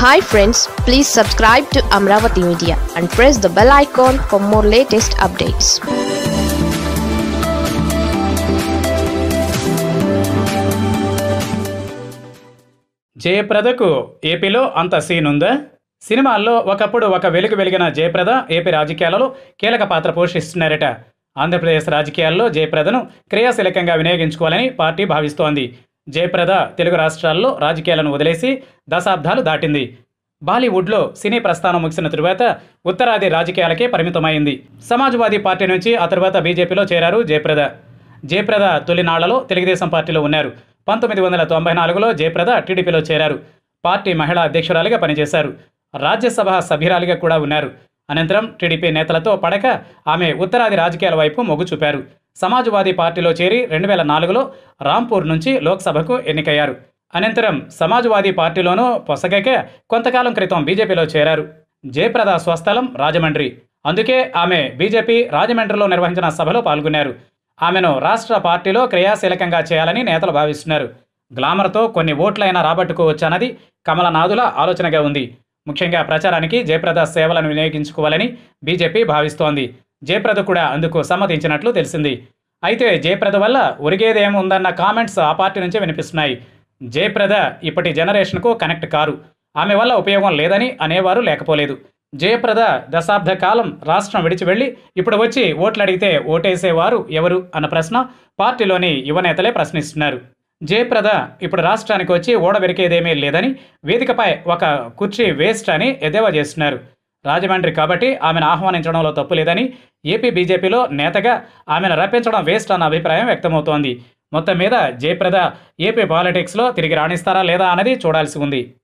hi friends please subscribe to Amaravati media and press the bell icon for more latest updates జయప్రదకు ఏపీలో అంత scene ఉందా సినిమాల్లో ఒకప్పుడు ఒక వెలుగు వెలిగిన జయప్రద ఏపీ రాజకీయాలలో కీలక పాత్ర పోషిస్తున్నారట ఆంధ్రప్రదేశ్ రాజకీయాల్లో జయప్రదను క్రియాశీలకంగా వినియోగించుకోవాలని పార్టీ భావిస్తోంది జయప్రద తెలుగు రాష్ట్రాల్లో రాజకీయాలను వదిలేసి దశాబ్దాలు దాటింది బాలీవుడ్లో సినీ ప్రస్థానం ముగిసిన తరువాత ఉత్తరాది రాజకీయాలకే పరిమితమైంది సమాజ్వాదీ పార్టీ నుంచి ఆ తరువాత బీజేపీలో చేరారు జయప్రద జయప్రద తొలినాళ్లలో తెలుగుదేశం పార్టీలో ఉన్నారు పంతొమ్మిది వందల తొంభై నాలుగులో జయప్రద టీడీపీలో చేరారు పార్టీ మహిళా అధ్యక్షురాలిగా పనిచేశారు రాజ్యసభ సభ్యురాలిగా కూడా ఉన్నారు అనంతరం టీడీపీ నేతలతో పడక ఆమె ఉత్తరాది రాజకీయాల వైపు మొగ్గు చూపారు సమాజ్వాదీ పార్టీలో చేరి రెండు వేల నాలుగులో రాంపూర్ నుంచి లోక్సభకు ఎన్నికయ్యారు అనంతరం సమాజ్వాదీ పార్టీలోనూ పొసగక కొంతకాలం క్రితం బీజేపీలో చేరారు జయప్రద స్వస్థలం రాజమండ్రి అందుకే ఆమె బీజేపీ రాజమండ్రిలో నిర్వహించిన సభలో పాల్గొన్నారు ఆమెను రాష్ట్ర పార్టీలో క్రియాశీలకంగా చేయాలని నేతలు భావిస్తున్నారు గ్లామర్తో కొన్ని ఓట్లైనా రాబట్టుకోవచ్చన్నది కమలనాథుల ఆలోచనగా ఉంది ముఖ్యంగా ప్రచారానికి జయప్రద సేవలను వినియోగించుకోవాలని బీజేపీ భావిస్తోంది జయప్రద కూడా అందుకు సమ్మతించినట్లు తెలిసింది అయితే జయప్రద వల్ల ఒరిగేదేముందన్న కామెంట్స్ ఆ పార్టీ నుంచే వినిపిస్తున్నాయి జయప్రద ఇప్పటి జనరేషన్కు కనెక్ట్ కారు ఆమె వల్ల ఉపయోగం లేదని అనేవారు లేకపోలేదు జయప్రద దశాబ్ద కాలం రాష్ట్రం విడిచి వెళ్ళి ఇప్పుడు వచ్చి ఓట్లు అడిగితే ఓటేసేవారు ఎవరు అన్న ప్రశ్న పార్టీలోని యువనేతలే ప్రశ్నిస్తున్నారు జయప్రద ఇప్పుడు రాష్ట్రానికి వచ్చి ఓడబెరికేదేమీ లేదని వేదికపై ఒక కుర్చీ వేస్ట్ అని ఎద్దేవా చేస్తున్నారు రాజమండ్రి కాబట్టి ఆమెను ఆహ్వానించడంలో తప్పు లేదని ఏపీ బీజేపీలో నేతగా ఆమెను రప్పించడం వేస్ట్ అన్న అభిప్రాయం వ్యక్తమవుతోంది మొత్తం మీద జయప్రద ఏపీ పాలిటిక్స్లో తిరిగి రాణిస్తారా లేదా అన్నది చూడాల్సి ఉంది